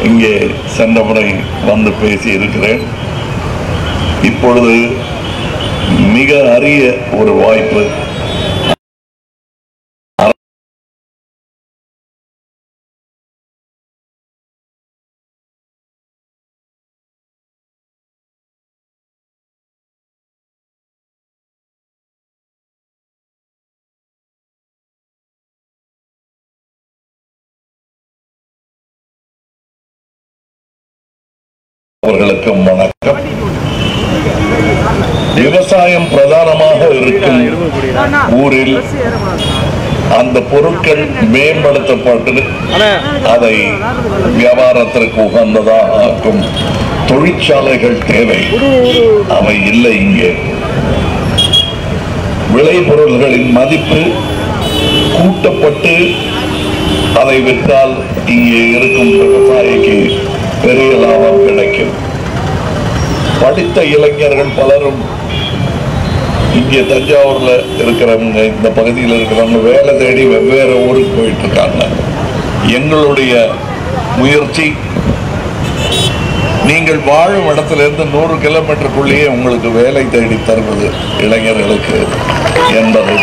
இங்கே சென்ற முறை வந்து பேசி இருக்கிறேன் இப்பொழுது மிக அரிய ஒரு வாய்ப்பு அவர்களுக்கும் வணக்கம் விவசாயம் பிரதானமாக இருக்கும் ஊரில் அந்த பொருட்கள் மேம்படுத்தப்பட்டு அதை வியாபாரத்திற்கு உகந்ததாக ஆக்கும் தொழிற்சாலைகள் தேவை அவை இல்லை இங்கே விளைபொருள்களின் மதிப்பு கூட்டப்பட்டு அதை விற்றால் இங்கே இருக்கும் விவசாயிக்கு பெரிய லாபம் கிடைக்கும் படித்த இளைஞர்கள் பலரும் இங்கே தஞ்சாவூர்ல இருக்கிறவங்க இந்த பகுதியில் இருக்கிறவங்க வேலை தேடி வெவ்வேறு ஊருக்கு போயிட்டு இருக்காங்க எங்களுடைய முயற்சி நீங்கள் வாழும் இடத்திலிருந்து நூறு கிலோமீட்டருக்குள்ளேயே உங்களுக்கு வேலை தேடி தருவது இளைஞர்களுக்கு என்பது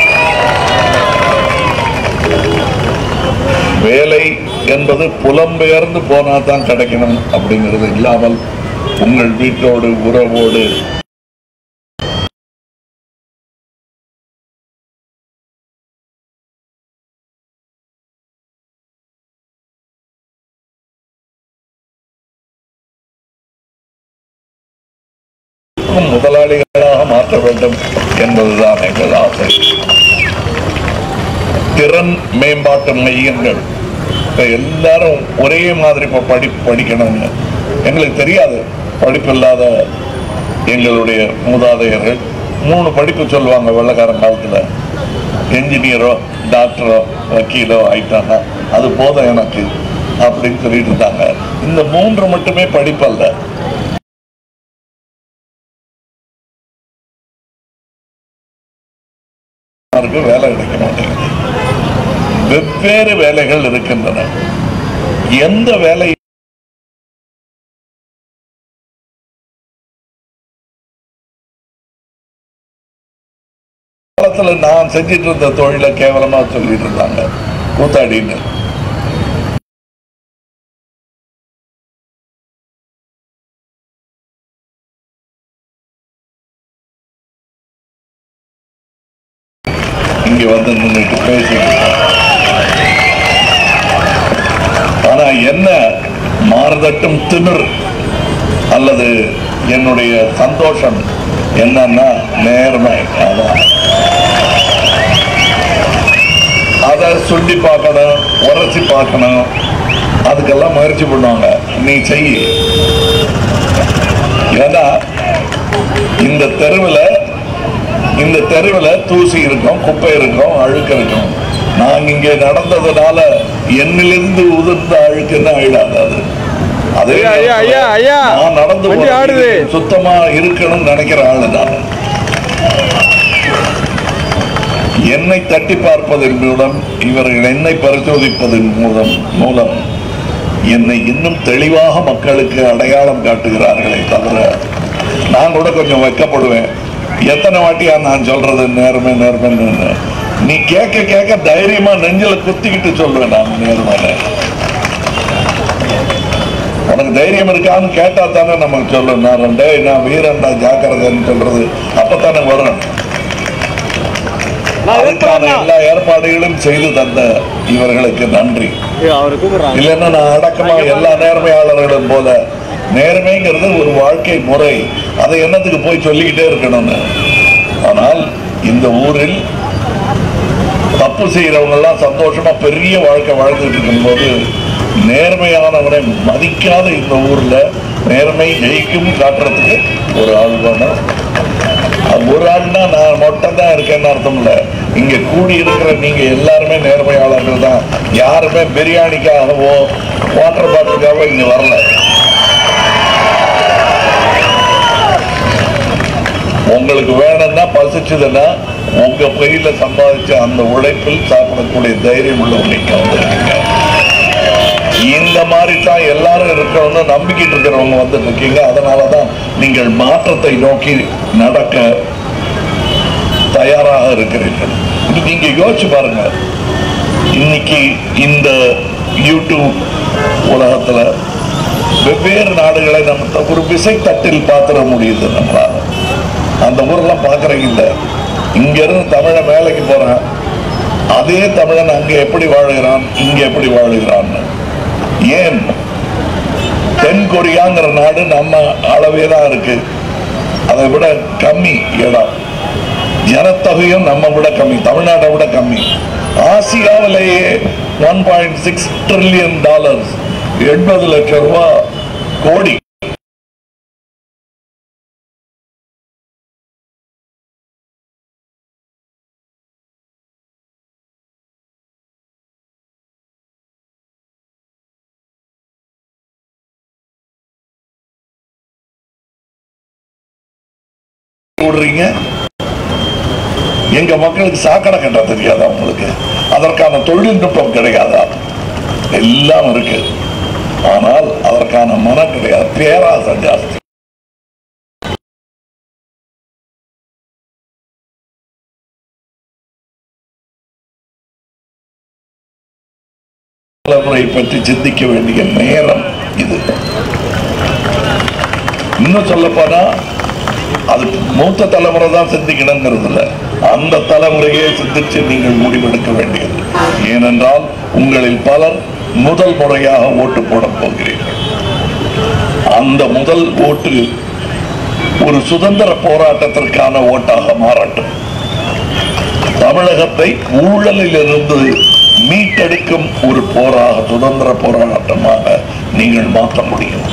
வேலை என்பது புலம்பெயர்ந்து போனா தான் கிடைக்கணும் அப்படிங்கிறது இல்லாமல் உங்கள் வீட்டோடு உறவோடு முதலாளிகளாக மாற்ற வேண்டும் என்பதுதான் எங்கள் ஆசை திறன் மேம்பாட்டு மையங்கள் இப்ப எல்லாரும் ஒரே மாதிரி இப்ப படி படிக்கணும்னு எங்களுக்கு தெரியாது படிப்பு இல்லாத எங்களுடைய மூதாதையர்கள் மூணு படிப்பு சொல்லுவாங்க வெள்ளக்காரன் காலத்துல என்ஜினியரோ டாக்டரோ வக்கீலோ ஆயிட்டாங்க அது போதும் எனக்கு அப்படின்னு சொல்லிட்டு இருந்தாங்க இந்த மூன்று மட்டுமே படிப்பல்ல யாருக்கும் வேலை கிடைக்க மாட்டேங்குது வெவ்வேறு வேலைகள் இருக்கின்றன எந்த வேலை காலத்துல நான் செஞ்சிட்டு இருந்த தொழிலை கேவலமா சொல்லிட்டு இருந்தாங்க கூத்தாடின்னு இங்க வந்து நின்றுட்டு பேசிட்டு இருக்காங்க. ஆனா என்ன மாறுதட்டும் திமிர் அல்லது என்னுடைய சந்தோஷம் என்னன்னா நேர்மை அதான் அதை சொல்லி பார்க்கணும் உரைச்சி பார்க்கணும் அதுக்கெல்லாம் முயற்சி பண்ணுவாங்க நீ செய் ஏன்னா இந்த தெருவில் இந்த தெருவில் தூசி இருக்கும் குப்பை இருக்கும் அழுக்கு இருக்கும் நான் இங்கே நடந்ததுனால என்னிலிருந்து உதிர்ந்த அழுக்குன்னு ஆயிடாது அது அதே ஐயா, ஐயா, நேரத்துல ஐயா, ஐயா. நான் நடந்து வண்டி போற ஆடுது. வீடு சுத்தமா இருக்கணும்னு நினைக்கிற ஆளு நான் என்னை தட்டி பார்ப்பதன் மூலம் இவர்கள் என்னை பரிசோதிப்பதன் மூலம் மூலம் என்னை இன்னும் தெளிவாக மக்களுக்கு அடையாளம் காட்டுகிறார்களே தவிர நான் கூட கொஞ்சம் வெட்கப்படுவேன் எத்தனை வாட்டியா நான் சொல்றது நேர்மை நேர்மைன்னு நீ கேட்க கேட்க தைரியமா நெஞ்சில குத்திக்கிட்டு சொல்லுவேன் நான் நேர்மையில உனக்கு தைரியம் இருக்கான்னு கேட்டா தானே நமக்கு சொல்லணும் நான் ரெண்டே நான் வீரன்டா ஜாக்கிரதைன்னு சொல்றது அப்பத்தானே வரும் அதுக்கான எல்லா ஏற்பாடுகளும் செய்து தந்த இவர்களுக்கு நன்றி அவரை கூப்பிடுறாங்க இல்லைன்னா நான் அடக்கமா எல்லா நேர்மையாளர்களும் போல நேர்மைங்கிறது ஒரு வாழ்க்கை முறை அதை என்னத்துக்கு போய் சொல்லிக்கிட்டே இருக்கணும்னு ஆனால் இந்த ஊரில் தப்பு செய்யறவங்க எல்லாம் சந்தோஷமா பெரிய வாழ்க்கை வாழ்ந்துட்டு இருக்கும்போது நேர்மையானவரை மதிக்காத இந்த ஊர்ல நேர்மை ஜெயிக்கும் காட்டுறதுக்கு ஒரு ஆள் வேணும் அது ஒரு ஆள்னா நான் மட்டும் தான் இருக்கேன்னு அர்த்தம் இல்ல இங்க கூடி இருக்கிற நீங்க எல்லாருமே நேர்மையாளர்கள் தான் யாருமே பிரியாணிக்காகவோ வாட்டர் பாட்டிலுக்காகவோ இங்க வரல உங்களுக்கு வேணும்னா பசிச்சதுன்னா உங்க பையில சம்பாதிச்ச அந்த உழைப்பில் சாப்பிடக்கூடிய தைரியம் உள்ளவங்க இங்க வந்திருக்கீங்க இந்த இந்த மாதிரி தான் எல்லாரும் இருக்கணும்னு நம்பிக்கிட்டு இருக்கிறவங்க வந்து இருக்கீங்க அதனால தான் நீங்கள் மாற்றத்தை நோக்கி நடக்க தயாராக இருக்கிறீர்கள் இது நீங்க யோசிச்சு பாருங்க இன்னைக்கு இந்த யூடியூப் உலகத்துல வெவ்வேறு நாடுகளை நம்ம த- ஒரு விசை தட்டில் பார்த்துட முடியுது நம்மளால அந்த ஊரெல்லாம் பார்க்கறீங்க இல்ல இங்க இருந்து தமிழன் வேலைக்கு போறான் அதே தமிழன் அங்க எப்படி வாழுகிறான் இங்க எப்படி வாழுகிறான்னு ஏன் தென் கொரியாங்கிற நாடு நம்ம அளவே தான் இருக்கு அதை விட கம்மி இடம் ஜனத்தொகையும் நம்ம விட கம்மி தமிழ்நாட்டை விட கம்மி ஆசியாவிலேயே one point six trillion dollars எண்பது லட்சம் ரூபாய் கோடி விடுறீங்க எங்க மக்களுக்கு சாக்கடை கட்ட தெரியாதா உங்களுக்கு அதற்கான தொழில்நுட்பம் கிடையாதா எல்லாம் இருக்கு ஆனால் அதற்கான மனம் கிடையாது பேராசை ஜாஸ்தி தலைமுறை பற்றி சிந்திக்க வேண்டிய நேரம் இது இன்னும் சொல்ல போனா அது மூத்த தலைமுறை தான் சிந்திக்கணுங்கிறது இல்ல அந்த தலைமுறையே சிந்திச்சு நீங்கள் முடிவெடுக்க வேண்டியது ஏனென்றால் உங்களில் பலர் முதல் முறையாக ஓட்டு போட போகிறீர்கள் அந்த முதல் ஓட்டு ஒரு சுதந்திர போராட்டத்திற்கான ஓட்டாக மாறட்டும் தமிழகத்தை ஊழலில் இருந்து மீட்டெடுக்கும் ஒரு போராக சுதந்திர போராட்டமாக நீங்கள் மாற்ற முடியும்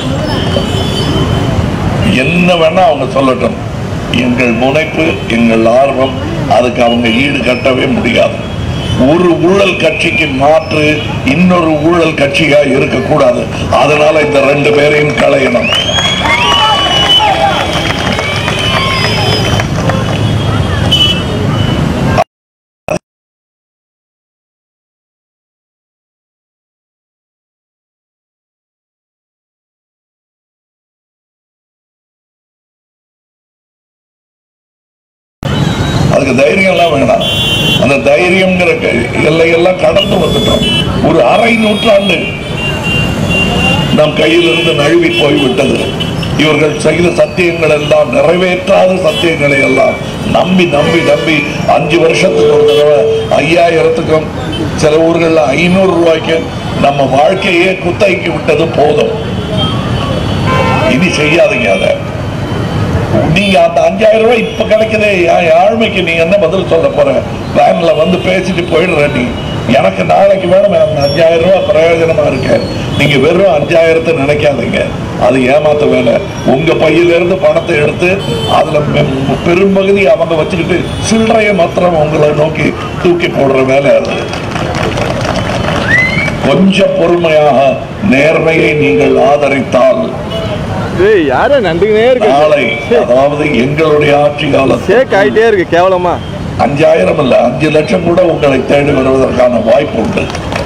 என்ன வேணா அவங்க சொல்லட்டும் எங்கள் முனைப்பு எங்கள் ஆர்வம் அதுக்கு அவங்க ஈடு கட்டவே முடியாது ஒரு ஊழல் கட்சிக்கு மாற்று இன்னொரு ஊழல் கட்சியா இருக்கக்கூடாது அதனால இந்த ரெண்டு பேரையும் களையணும் அதுக்கு தைரியம் எல்லாம் வேணாம் அந்த தைரியம்ங்கிற க- எல்லையெல்லாம் கடந்து வந்துட்டோம் ஒரு அரை நூற்றாண்டு நம் கையிலிருந்து நழுவி போய்விட்டது இவர்கள் செய்த சத்தியங்கள் எல்லாம் நிறைவேற்றாத சத்தியங்களை எல்லாம் நம்பி நம்பி நம்பி அஞ்சு வருஷத்துக்கு ஒரு தடவை ஐயாயிரத்துக்கும் சில ஊர்கள்ல ஐநூறு ரூபாய்க்கு நம்ம வாழ்க்கையே குத்தகைக்கு விட்டது போதும் இனி செய்யாதீங்க அதை நீங்க அந்த அஞ்சாயிரம் ரூபாய் இப்ப கிடைக்குதே என் ஆழ்மைக்கு நீ என்ன பதில் சொல்ல போற வேன்ல வந்து பேசிட்டு போயிடுற நீ எனக்கு நாளைக்கு வேணும் அந்த அஞ்சாயிரம் ரூபாய் பிரயோஜனமா இருக்கு நீங்க வெறும் அஞ்சாயிரத்தை நினைக்காதீங்க அது ஏமாத்த வேலை உங்க பையில இருந்து பணத்தை எடுத்து அதுல பெ- பெரும்பகுதி அவங்க வச்சுக்கிட்டு சில்லறைய மாத்திரம் உங்களை நோக்கி தூக்கி போடுற வேலை அது கொஞ்சம் பொறுமையாக நேர்மையை நீங்கள் ஆதரித்தால் ஏய் யாரே நண்டுக்குனே இருக்கு நாளை அதாவது எங்களுடைய ஆட்சி காலத்தில் சேக் ஆயிட்டே இருக்கு கேவலமா அஞ்சாயிரம் இல்ல அஞ்சு லட்சம் கூட உங்களை தேடி வருவதற்கான வாய்ப்பு உண்டு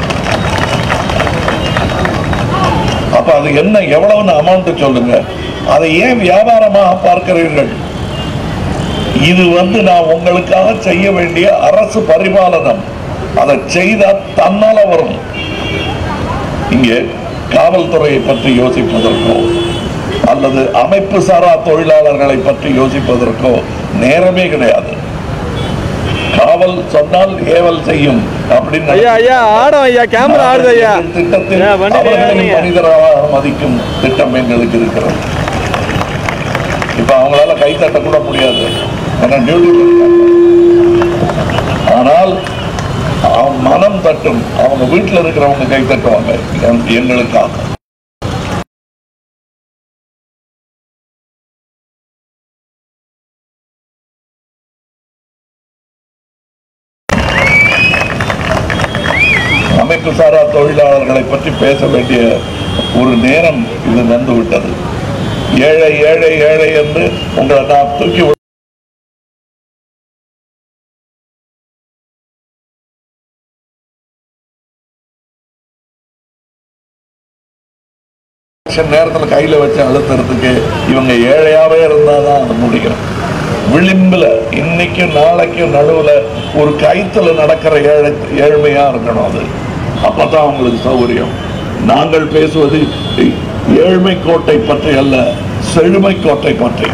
அப்ப அது என்ன எவ்வளவுன்னு அமௌண்ட் சொல்லுங்க அதை ஏன் வியாபாரமா பார்க்கிறீர்கள் இது வந்து நான் உங்களுக்காக செய்ய வேண்டிய அரசு பரிபாலனம் அதை செய்தா தன்னால வரும் இங்கே காவல்துறையை பற்றி யோசிப்பதற்கோ அல்லது அமைப்பு சாரா தொழிலாளர்களை பற்றி யோசிப்பதற்கோ நேரமே கிடையாது காவல் சொன்னால் ஏவல் செய்யும் அப்படின்னு ஐயா ஐயா ஆடம் ஐயா கேமரா ஆடுது ஐயா திட்டத்தில் ஐயா, வண்டி அவர்களையும் நிறுத்துங்க. மனிதராக மதிக்கும் திட்டம் எங்களுக்கு இருக்கிறது இப்ப அவங்களால கை தட்ட கூட முடியாது ஏன்னா டியூட்டியில் இருக்காங்க ஆனால் அவன் மனம் தட்டும் அவங்க வீட்டுல இருக்கிறவங்க கை தட்டுவாங்க எங்க- எங்களுக்காக அமைப்பு சாரா தொழிலாளர்களை பற்றி பேச வேண்டிய ஒரு நேரம் இது வந்து விட்டது ஏழை ஏழை ஏழை என்று உங்களை நான் தூக்கி எலெக்ஷன் நேரத்தில் கையில் வச்சு அழுத்துறதுக்கு இவங்க ஏழையாவே இருந்தால் தான் அது முடியும் விளிம்புல இன்னைக்கும் நாளைக்கும் நடுவுல ஒரு கைத்துல நடக்கிற ஏழை ஏழ்மையா இருக்கணும் அது அப்பதான் அவங்களுக்கு சௌகரியம் நாங்கள் பேசுவது ஏழ்மை கோட்டை பற்றி அல்ல செழுமை கோட்டை பற்றி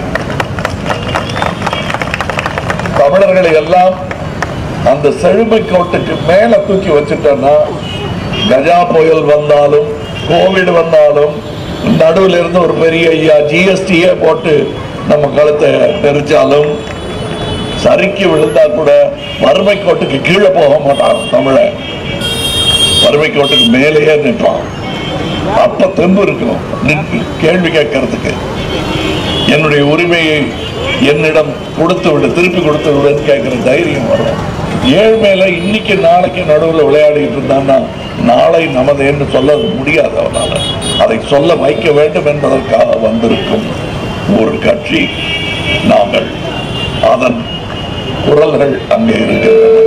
தமிழர்களை எல்லாம் அந்த செழுமை கோட்டுக்கு மேல தூக்கி வச்சுட்டோம்னா கஜா புயல் வந்தாலும் கோவிட் வந்தாலும் நடுவில் இருந்து ஒரு பெரிய ஐயா ஜிஎஸ்டியே போட்டு நம்ம கழுத்தை நெரிச்சாலும் சரிக்கு விழுந்தா கூட வறுமை கோட்டுக்கு கீழே போக மாட்டான் தமிழன் வறுமை கோட்டுக்கு மேலேயே நிற்பான் அப்ப தெம்பு இருக்கும் நின்று கேள்வி கேட்கறதுக்கு என்னுடைய உரிமையை என்னிடம் கொடுத்து விடு திருப்பி கொடுத்து விடுன்னு கேட்கிற தைரியம் வரும் ஏழ்மையில இன்னைக்கு நாளைக்கு நடுவில் விளையாடிட்டு இருந்தான்னா நாளை நமது என்று சொல்ல முடியாது அவனால அதை சொல்ல வைக்க வேண்டும் என்பதற்காக வந்திருக்கும் ஒரு கட்சி நாங்கள் அதன் குரல்கள் அங்கே இருக்கின்றன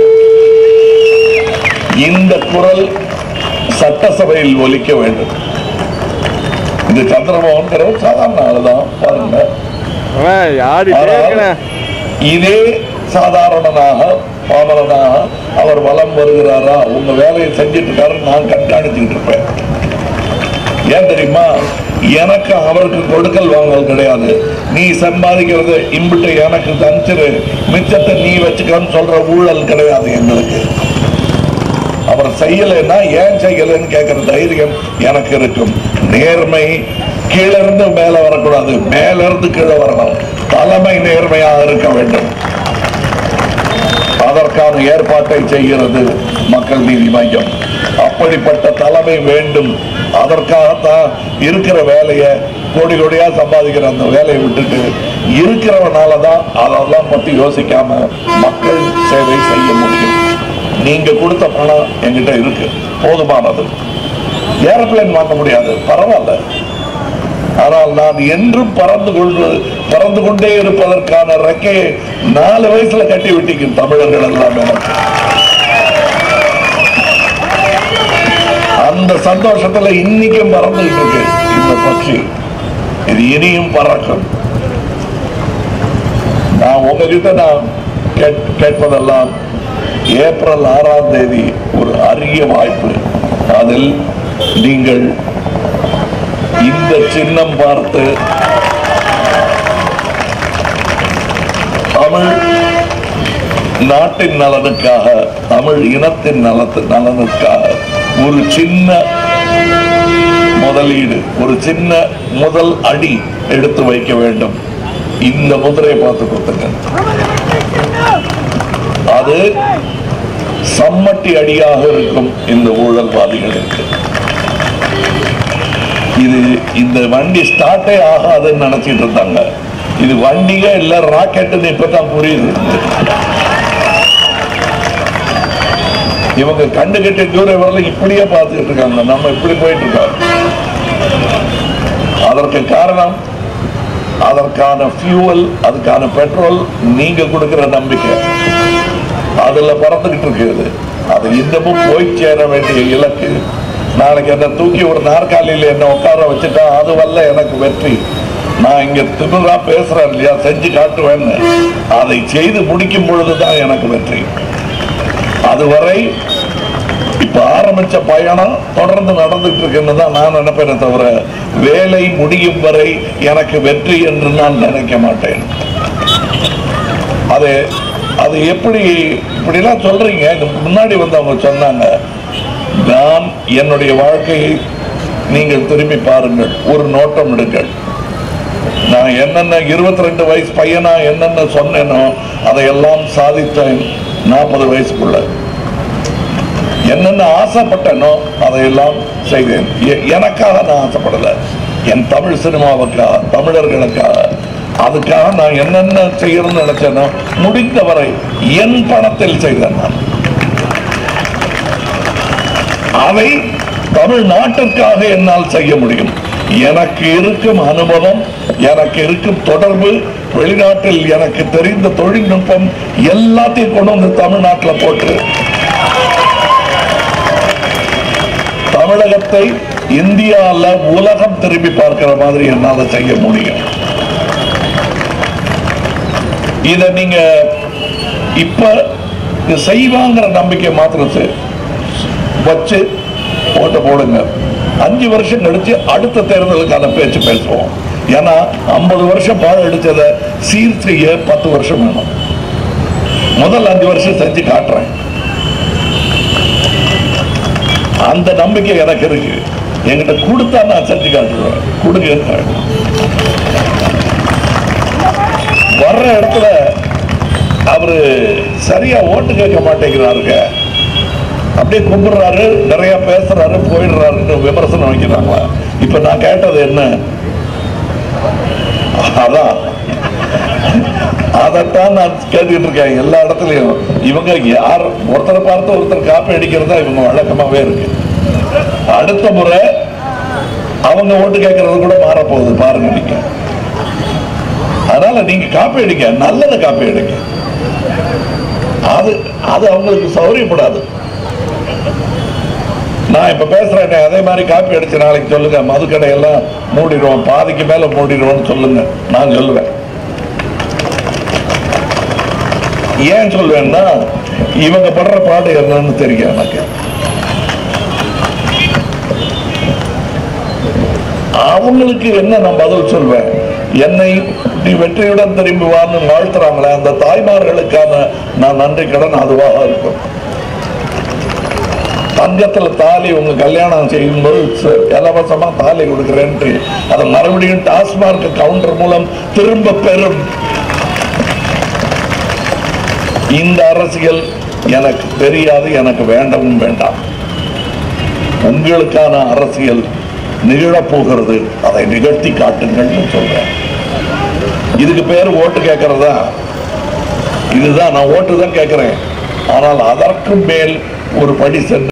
இந்த குரல் சட்டசபையில் ஒலிக்க வேண்டும் இது சந்திரமோகன் சாதாரண ஆளுதான் பாருங்க அவன் ஆடிட்டே ஆனால் இருக்கனே இதே சாதாரணனாக பாமரனாக அவர் வலம் வருகிறாரா உங்க வேலையை செஞ்சுட்டு இருக்காரு நான் கண்காணிச்சுட்டு இருப்பேன் ஏன் தெரியுமா எனக்கு அவருக்கு கொடுக்கல் வாங்கல் கிடையாது நீ சம்பாதிக்கிறது இம்பிட்டு எனக்கு தந்துரு மிச்சத்தை நீ வச்சுக்கன்னு சொல்ற ஊழல் கிடையாது எங்களுக்கு அவர் செய்யலைன்னா ஏன் செய்யலைன்னு கேட்கிற தைரியம் எனக்கு இருக்கும் நேர்மை கீழே இருந்து மேல வரக்கூடாது மேல இருந்து கீழே வரணும் தலைமை நேர்மையாக இருக்க வேண்டும் அதற்கான ஏற்பாட்டை செய்கிறது மக்கள் நீதி மையம் அப்படிப்பட்ட தலைமை வேண்டும் அதற்காகத்தான் இருக்கிற வேலையை கோடி கோடியா சம்பாதிக்கிற அந்த வேலையை விட்டுட்டு இருக்கிறவனால தான் அதெல்லாம் பத்தி யோசிக்காம மக்கள் சேவை செய்ய முடியும் நீங்க கொடுத்த பணம் என்கிட்ட இருக்கு போதுமானது ஏரோப்ளேன் வாங்க முடியாது பரவாயில்ல ஆனால் நான் என்றும் பறந்து கொண்டு பறந்து கொண்டே இருப்பதற்கான ரெக்கையை நாலு வயசுல கட்டி விட்டீங்க தமிழர்கள் எல்லாம் எனக்கு அந்த சந்தோஷத்துல இன்னைக்கும் பறந்துகிட்டு இருக்கு இந்த பட்சி இது இனியும் பறக்கும் நான் உங்ககிட்ட நான் கேட்- கேட்பதெல்லாம் ஏப்ரல் ஆறாம் தேதி ஒரு அரிய வாய்ப்பு அதில் நீங்கள் இந்த சின்னம் பார்த்து தமிழ் நாட்டின் நலனுக்காக தமிழ் இனத்தின் நலத்து நலனுக்காக ஒரு சின்ன முதலீடு ஒரு சின்ன முதல் அடி எடுத்து வைக்க வேண்டும் இந்த முதிரை பார்த்து கொடுத்துங்க அது சம்மட்டி அடியாக இருக்கும் இந்த ஊழல்வாதிகளுக்கு இது இந்த வண்டி ஸ்டார்ட்டே ஆகாதுன்னு நினைச்சிட்டு இருந்தாங்க இது வண்டியே இல்ல ராக்கெட்டுன்னு இப்பதான் புரியுது இவங்க கண்டு கட்டி தூரம் வரல இப்படியே பார்த்துட்டு இருக்காங்க நம்ம இப்படி போயிட்டு இருக்கோம் அதற்கு காரணம் அதற்கான ஃபியூவல் அதுக்கான பெட்ரோல் நீங்க கொடுக்கிற நம்பிக்கை அதுல பறந்துகிட்டு இருக்குது அது இன்னமும் போய் சேர வேண்டிய இலக்கு நாளைக்கு என்ன தூக்கி ஒரு நாற்காலியில என்ன உட்கார வச்சுட்டா அது வல்ல எனக்கு வெற்றி நான் இங்க திமிரா பேசுறேன் இல்லையா செஞ்சு காட்டுவேன்னு அதை செய்து முடிக்கும் பொழுதுதான் எனக்கு வெற்றி அதுவரை இப்ப ஆரம்பிச்ச பயணம் தொடர்ந்து நடந்துட்டு இருக்குன்னு தான் நான் நினைப்பேனே தவிர வேலை முடியும் வரை எனக்கு வெற்றி என்று நான் நினைக்க மாட்டேன் அது அது எப்படி இப்படிலாம் சொல்றீங்க இதுக்கு முன்னாடி வந்து அவங்க சொன்னாங்க நான் என்னுடைய வாழ்க்கையை நீங்கள் திரும்பி பாருங்கள் ஒரு நோட்டம் எடுங்கள் நான் என்னென்ன இருபத்தி ரெண்டு வயசு பையனா என்னென்ன சொன்னேனோ அதையெல்லாம் சாதித்தேன் நாற்பது வயசுக்குள்ள என்னென்ன ஆசைப்பட்டனோ அதையெல்லாம் செய்தேன் எ- எனக்காக நான் ஆசைப்படல என் தமிழ் சினிமாவுக்காக தமிழர்களுக்காக அதுக்காக நான் என்னென்ன செய்யணும்னு நினைச்சேனோ முடிந்தவரை என் பணத்தில் செய்தேன் நான் அதை தமிழ்நாட்டிற்காக என்னால் செய்ய முடியும் எனக்கு இருக்கும் அனுபவம் எனக்கு இருக்கும் தொடர்பு வெளிநாட்டில் எனக்கு தெரிந்த தொழில்நுட்பம் எல்லாத்தையும் கொண்டு வந்து தமிழ்நாட்டில் போட்டு தமிழகத்தை இந்தியால உலகம் திரும்பி பார்க்கிற மாதிரி என்னால செய்ய முடியும் இத நீங்க இப்ப இது செய்வாங்கிற நம்பிக்கை மாத்திரம் செ- வச்சு ஓட்ட போடுங்க அஞ்சு வருஷம் கழிச்சு அடுத்த தேர்தலுக்கான பேச்சு பேசுவோம் ஏன்னா ஐம்பது வருஷம் பாடம் எடுத்ததை சீர் செய்ய பத்து வருஷம் வேணும் முதல் அஞ்சு வருஷம் செஞ்சு காட்டுறேன் அந்த நம்பிக்கை எனக்கு இருக்கு என்கிட்ட கொடுத்தா நான் செஞ்சு காட்டுவேன் கொடுங்க வர்ற இடத்துல அவரு சரியா ஓட்டு கேட்க மாட்டேங்கிறாருங்க அப்படியே கும்பிடுறாரு நிறைய பேசுறாரு போயிடுறாருன்னு விமர்சனம் வைக்கிறாங்களா இப்ப நான் கேட்டது என்ன அதான் அதைத்தான் நான் கேட்டுக்கிட்டு இருக்கேன் எல்லா இடத்துலயும் இவங்க யார் ஒருத்தரை பார்த்து ஒருத்தர் காப்பி அடிக்கிறதா இவங்க வழக்கமாவே இருக்கு அடுத்த முறை அவங்க ஓட்டு கேட்கறது கூட மாறப்போகுது பாருங்க நீங்க அதனால நீங்க காப்பி அடிங்க நல்லதை காப்பி அடிங்க அது அது அவங்களுக்கு சௌரியப்படாது நான் இப்ப பேசுறேன் அதே மாதிரி காப்பி அடிச்சு நாளைக்கு சொல்லுங்க மதுக்கடை எல்லாம் மூடிடுவோம் பாதிக்கு மேல மூடிடுவோம்னு சொல்லுங்க நான் சொல்லுவேன் ஏன் சொல்லுவேன்னா இவங்க படுற பாடு என்னன்னு தெரியும் எனக்கு அவங்களுக்கு என்ன நான் பதில் சொல்வேன் என்னை நீ வெற்றியுடன் திரும்பி வான்னு வாழ்த்துறாங்களே அந்த தாய்மார்களுக்கான நான் நன்றி கடன் அதுவாக இருக்கும் தங்கத்துல தாலி உங்க கல்யாணம் செய்யும்போது ச- இலவசமா தாலி கொடுக்கிறேன்ட்டு அதை மறுபடியும் டாஸ்மார்க் கவுண்டர் மூலம் திரும்ப பெறும் இந்த அரசியல் எனக்கு தெரியாது எனக்கு வேண்டவும் வேண்டாம் உங்களுக்கான அரசியல் நிகழப் போகிறது அதை நிகழ்த்தி காட்டுங்கள்னு சொல்றேன் இதுக்கு பேர் ஓட்டு கேட்கறதா இதுதான் நான் ஓட்டு தான் கேட்கிறேன் ஆனால் அதற்கு மேல் ஒரு படி சென்று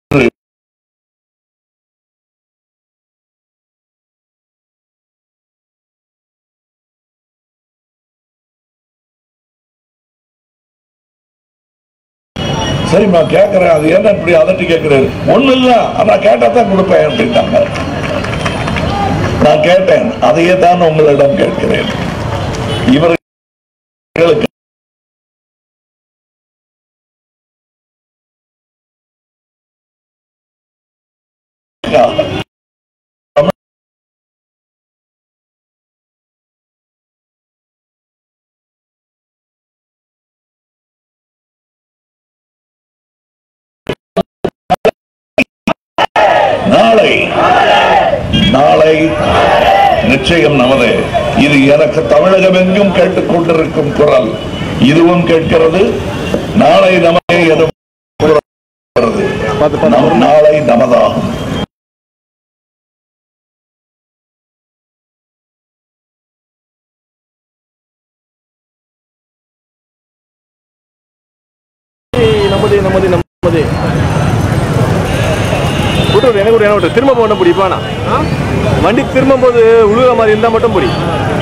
சரிம்மா கேட்கிறேன் அது என்ன இப்படி அதட்டி கேட்கிறாரு ஒண்ணு இல்ல ஆனா கேட்டா தான் கொடுப்பேன் அப்படின்ட்டாங்க நான் கேட்டேன் அதையே தான் உங்களிடம் கேட்கிறேன் இவர்களுக்கு நாளை நாளை நிச்சயம் நமது இது எனக்கு தமிழகம் எங்கும் கேட்டுக் கொண்டிருக்கும் குரல் இதுவும் கேட்கிறது நாளை நமதே எனும் குரல் கேட்கிறது. பார்த்து பார்த்து நம் நாளை நமதாகும் நம்மது நம்மது நம்மது விட்டு விடு, எனக்கு ஒரு என்ன விட்டு திரும்ப போன பிடிப்பானா வண்டி திரும்பும் போது உழுகிற மாதிரி இருந்தால் மட்டும் பிடி